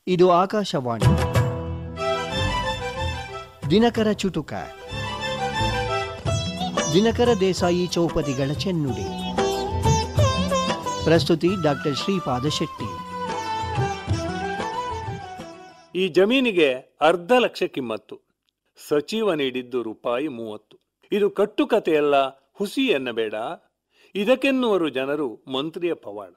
ಇದು ಆಕಾಶವಾಣಿ ದಿನಕರ ಚುಟುಕ ದಿನಕರ ದೇಸಾಯಿ ಚೌಪದಿಗಳ ಚೆನ್ನುಡಿ ಪ್ರಸ್ತುತಿ ಡಾಕ್ಟರ್ ಶ್ರೀಪಾದ ಶೆಟ್ಟಿ ಈ ಜಮೀನಿಗೆ ಅರ್ಧ ಲಕ್ಷ ಕಿಮ್ಮತ್ತು ಸಚಿವ ನೀಡಿದ್ದು ರೂಪಾಯಿ ಮೂವತ್ತು ಇದು ಕಟ್ಟುಕತೆಯಲ್ಲ ಹುಸಿ ಎನ್ನಬೇಡ ಇದಕ್ಕೆನ್ನುವರು ಜನರು ಮಂತ್ರಿಯ ಪವಾಡ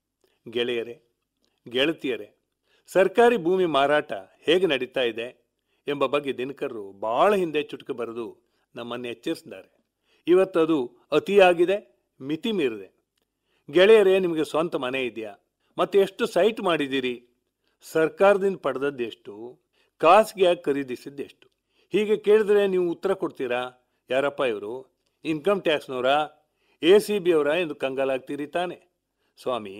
ಗೆಳೆಯರೇ ಗೆಳತಿಯರೇ ಸರ್ಕಾರಿ ಭೂಮಿ ಮಾರಾಟ ಹೇಗೆ ನಡೀತಾ ಇದೆ ಎಂಬ ಬಗ್ಗೆ ದಿನಕರರು ಬಹಳ ಹಿಂದೆ ಚುಟುಕು ಬರೆದು ನಮ್ಮನ್ನು ಎಚ್ಚರಿಸಿದ್ದಾರೆ ಇವತ್ತದು ಅತಿಯಾಗಿದೆ ಮಿತಿ ಮೀರಿದೆ ಗೆಳೆಯರೇ ನಿಮಗೆ ಸ್ವಂತ ಮನೆ ಇದೆಯಾ ಮತ್ತೆ ಎಷ್ಟು ಸೈಟ್ ಮಾಡಿದ್ದೀರಿ ಸರ್ಕಾರದಿಂದ ಪಡೆದದ್ದೆಷ್ಟು ಖಾಸಗಿಯಾಗಿ ಖರೀದಿಸಿದ್ದೆಷ್ಟು ಹೀಗೆ ಕೇಳಿದ್ರೆ ನೀವು ಉತ್ತರ ಕೊಡ್ತೀರಾ ಯಾರಪ್ಪ ಇವರು ಇನ್ಕಮ್ ಟ್ಯಾಕ್ಸ್ನವರಾ ಎ ಸಿ ಬಿ ಅವರ ಎಂದು ಕಂಗಾಲಾಗ್ತೀರಿ ತಾನೆ ಸ್ವಾಮಿ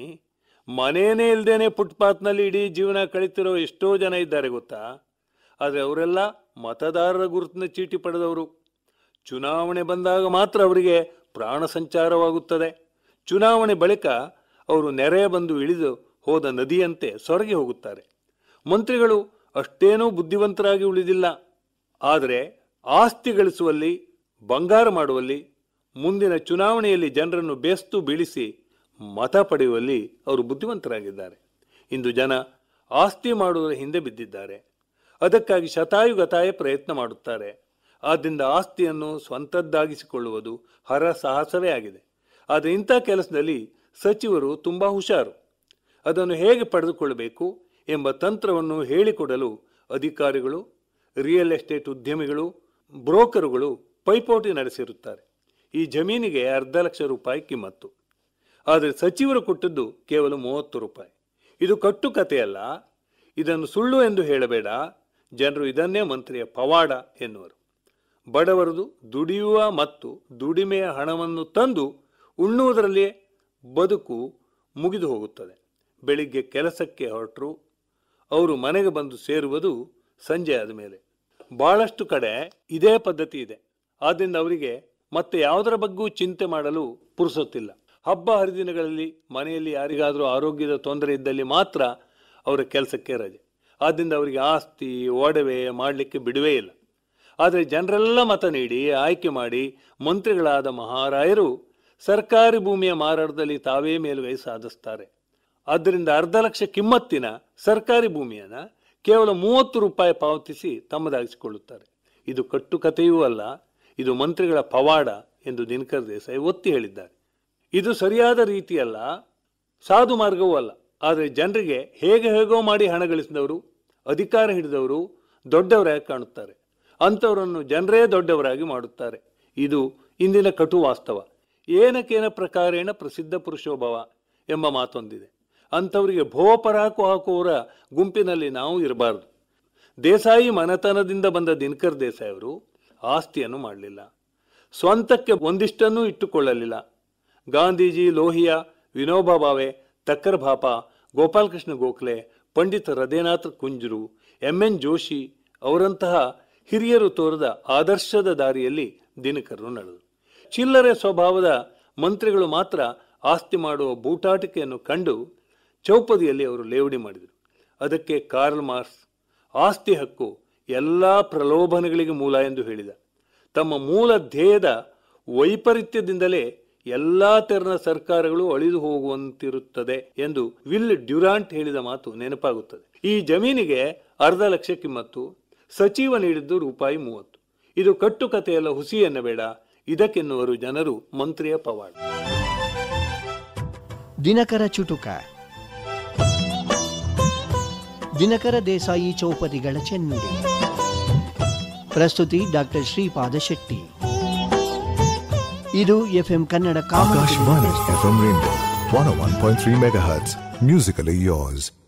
ಮನೇನೇ ಇಲ್ದೇನೆ ಫುಟ್ಪಾತ್ನಲ್ಲಿ ಇಡೀ ಜೀವನ ಕಳೀತಿರೋ ಎಷ್ಟೋ ಜನ ಇದ್ದಾರೆ ಗೊತ್ತಾ ಆದರೆ ಅವರೆಲ್ಲ ಮತದಾರರ ಗುರುತಿನ ಚೀಟಿ ಪಡೆದವರು ಚುನಾವಣೆ ಬಂದಾಗ ಮಾತ್ರ ಅವರಿಗೆ ಪ್ರಾಣ ಸಂಚಾರವಾಗುತ್ತದೆ ಚುನಾವಣೆ ಬಳಿಕ ಅವರು ನೆರೆ ಬಂದು ಇಳಿದು ಹೋದ ನದಿಯಂತೆ ಸೊರಗಿ ಹೋಗುತ್ತಾರೆ ಮಂತ್ರಿಗಳು ಅಷ್ಟೇನೂ ಬುದ್ಧಿವಂತರಾಗಿ ಉಳಿದಿಲ್ಲ ಆದರೆ ಆಸ್ತಿ ಗಳಿಸುವಲ್ಲಿ ಬಂಗಾರ ಮಾಡುವಲ್ಲಿ ಮುಂದಿನ ಚುನಾವಣೆಯಲ್ಲಿ ಜನರನ್ನು ಬೇಸ್ತು ಬೀಳಿಸಿ ಮತ ಪಡೆಯುವಲ್ಲಿ ಅವರು ಬುದ್ಧಿವಂತರಾಗಿದ್ದಾರೆ ಇಂದು ಜನ ಆಸ್ತಿ ಮಾಡುವುದರ ಹಿಂದೆ ಬಿದ್ದಿದ್ದಾರೆ ಅದಕ್ಕಾಗಿ ಶತಾಯುಗತಾಯ ಪ್ರಯತ್ನ ಮಾಡುತ್ತಾರೆ ಆದ್ದರಿಂದ ಆಸ್ತಿಯನ್ನು ಸ್ವಂತದ್ದಾಗಿಸಿಕೊಳ್ಳುವುದು ಹರ ಸಾಹಸವೇ ಆಗಿದೆ ಆದರೆ ಇಂಥ ಕೆಲಸದಲ್ಲಿ ಸಚಿವರು ತುಂಬ ಹುಷಾರು ಅದನ್ನು ಹೇಗೆ ಪಡೆದುಕೊಳ್ಳಬೇಕು ಎಂಬ ತಂತ್ರವನ್ನು ಹೇಳಿಕೊಡಲು ಅಧಿಕಾರಿಗಳು ರಿಯಲ್ ಎಸ್ಟೇಟ್ ಉದ್ಯಮಿಗಳು ಬ್ರೋಕರುಗಳು ಪೈಪೋಟಿ ನಡೆಸಿರುತ್ತಾರೆ ಈ ಜಮೀನಿಗೆ ಅರ್ಧ ಲಕ್ಷ ರೂಪಾಯಿ ಕಿಮ್ಮತ್ತು ಆದರೆ ಸಚಿವರು ಕೊಟ್ಟದ್ದು ಕೇವಲ ಮೂವತ್ತು ರೂಪಾಯಿ ಇದು ಕಟ್ಟುಕತೆಯಲ್ಲ ಇದನ್ನು ಸುಳ್ಳು ಎಂದು ಹೇಳಬೇಡ ಜನರು ಇದನ್ನೇ ಮಂತ್ರಿಯ ಪವಾಡ ಎನ್ನುವರು ಬಡವರದು ದುಡಿಯುವ ಮತ್ತು ದುಡಿಮೆಯ ಹಣವನ್ನು ತಂದು ಉಣ್ಣುವುದರಲ್ಲಿಯೇ ಬದುಕು ಮುಗಿದು ಹೋಗುತ್ತದೆ ಬೆಳಿಗ್ಗೆ ಕೆಲಸಕ್ಕೆ ಹೊರಟರು ಅವರು ಮನೆಗೆ ಬಂದು ಸೇರುವುದು ಸಂಜೆ ಆದ ಮೇಲೆ ಬಹಳಷ್ಟು ಕಡೆ ಇದೇ ಪದ್ಧತಿ ಇದೆ ಆದ್ದರಿಂದ ಅವರಿಗೆ ಮತ್ತೆ ಯಾವುದರ ಬಗ್ಗೂ ಚಿಂತೆ ಮಾಡಲು ಪುರುಸೊತ್ತಿಲ್ಲ ಹಬ್ಬ ಹರಿದಿನಗಳಲ್ಲಿ ಮನೆಯಲ್ಲಿ ಯಾರಿಗಾದರೂ ಆರೋಗ್ಯದ ತೊಂದರೆ ಇದ್ದಲ್ಲಿ ಮಾತ್ರ ಅವರ ಕೆಲಸಕ್ಕೆ ರಜೆ ಆದ್ದರಿಂದ ಅವರಿಗೆ ಆಸ್ತಿ ಒಡವೆ ಮಾಡಲಿಕ್ಕೆ ಬಿಡುವೇ ಇಲ್ಲ ಆದರೆ ಜನರೆಲ್ಲ ಮತ ನೀಡಿ ಆಯ್ಕೆ ಮಾಡಿ ಮಂತ್ರಿಗಳಾದ ಮಹಾರಾಯರು ಸರ್ಕಾರಿ ಭೂಮಿಯ ಮಾರಾಟದಲ್ಲಿ ತಾವೇ ಮೇಲುಗೈ ಸಾಧಿಸ್ತಾರೆ ಆದ್ದರಿಂದ ಅರ್ಧ ಲಕ್ಷ ಕಿಮ್ಮತ್ತಿನ ಸರ್ಕಾರಿ ಭೂಮಿಯನ್ನು ಕೇವಲ ಮೂವತ್ತು ರೂಪಾಯಿ ಪಾವತಿಸಿ ತಮ್ಮದಾಗಿಸಿಕೊಳ್ಳುತ್ತಾರೆ ಇದು ಕಟ್ಟುಕತೆಯೂ ಅಲ್ಲ ಇದು ಮಂತ್ರಿಗಳ ಪವಾಡ ಎಂದು ದಿನಕರ್ ದೇಸಾಯಿ ಒತ್ತಿ ಹೇಳಿದ್ದಾರೆ ಇದು ಸರಿಯಾದ ರೀತಿಯಲ್ಲ ಸಾಧು ಮಾರ್ಗವೂ ಅಲ್ಲ ಆದರೆ ಜನರಿಗೆ ಹೇಗೆ ಹೇಗೋ ಮಾಡಿ ಹಣ ಗಳಿಸಿದವರು ಅಧಿಕಾರ ಹಿಡಿದವರು ದೊಡ್ಡವರಾಗಿ ಕಾಣುತ್ತಾರೆ ಅಂಥವರನ್ನು ಜನರೇ ದೊಡ್ಡವರಾಗಿ ಮಾಡುತ್ತಾರೆ ಇದು ಇಂದಿನ ಕಟು ವಾಸ್ತವ ಏನಕೇನ ಪ್ರಕಾರೇಣ ಪ್ರಸಿದ್ಧ ಪುರುಷೋಭವ ಎಂಬ ಮಾತೊಂದಿದೆ ಅಂಥವರಿಗೆ ಭೋಪರಾಕು ಹಾಕುವವರ ಗುಂಪಿನಲ್ಲಿ ನಾವು ಇರಬಾರದು ದೇಸಾಯಿ ಮನೆತನದಿಂದ ಬಂದ ದಿನಕರ್ ದೇಸಾಯಿ ಅವರು ಆಸ್ತಿಯನ್ನು ಮಾಡಲಿಲ್ಲ ಸ್ವಂತಕ್ಕೆ ಒಂದಿಷ್ಟನ್ನೂ ಇಟ್ಟುಕೊಳ್ಳಲಿಲ್ಲ ಗಾಂಧೀಜಿ ಲೋಹಿಯಾ ವಿನೋಬಾ ಭಾವೆ ತಕ್ಕರ್ ಭಾಪ ಗೋಪಾಲಕೃಷ್ಣ ಗೋಖಲೆ ಪಂಡಿತ ಹೃದಯನಾಥ ಕುಂಜರು ಎಂ ಎನ್ ಜೋಶಿ ಅವರಂತಹ ಹಿರಿಯರು ತೋರದ ಆದರ್ಶದ ದಾರಿಯಲ್ಲಿ ದಿನಕರರು ನಡೆದರು ಚಿಲ್ಲರೆ ಸ್ವಭಾವದ ಮಂತ್ರಿಗಳು ಮಾತ್ರ ಆಸ್ತಿ ಮಾಡುವ ಬೂಟಾಟಿಕೆಯನ್ನು ಕಂಡು ಚೌಪದಿಯಲ್ಲಿ ಅವರು ಲೇವಡಿ ಮಾಡಿದರು ಅದಕ್ಕೆ ಕಾರ್ಲ್ ಮಾರ್ಕ್ಸ್ ಆಸ್ತಿ ಹಕ್ಕು ಎಲ್ಲ ಪ್ರಲೋಭನೆಗಳಿಗೆ ಮೂಲ ಎಂದು ಹೇಳಿದ ತಮ್ಮ ಮೂಲ ಧ್ಯೇಯದ ವೈಪರೀತ್ಯದಿಂದಲೇ ಎಲ್ಲಾ ತೆರನ ಸರ್ಕಾರಗಳು ಅಳಿದು ಹೋಗುವಂತಿರುತ್ತದೆ ಎಂದು ವಿಲ್ ಡ್ಯುರಾಂಟ್ ಹೇಳಿದ ಮಾತು ನೆನಪಾಗುತ್ತದೆ ಈ ಜಮೀನಿಗೆ ಅರ್ಧ ಲಕ್ಷ ಕಿಮ್ಮತ್ತು ಸಚಿವ ನೀಡಿದ್ದು ರೂಪಾಯಿ ಮೂವತ್ತು ಇದು ಕಟ್ಟುಕತೆಯಲ್ಲ ಹುಸಿ ಎನ್ನಬೇಡ ಇದಕ್ಕೆನ್ನುವರು ಜನರು ಮಂತ್ರಿಯ ಪವಾಡ ದಿನಕರ ಚುಟುಕ ದಿನಕರ ದೇಸಾಯಿ ಚೌಪದಿಗಳ ಚೆನ್ನುಡಿ ಪ್ರಸ್ತುತಿ ಡಾಕ್ಟರ್ ಶ್ರೀಪಾದ ಶೆಟ್ಟಿ ಇದು ಎಫ್ಎಂ ಕನ್ನಡ ಕಾಮನಬಿಲ್ಲು Akashvani FM Rainbow 101.3 MHz. Musically yours.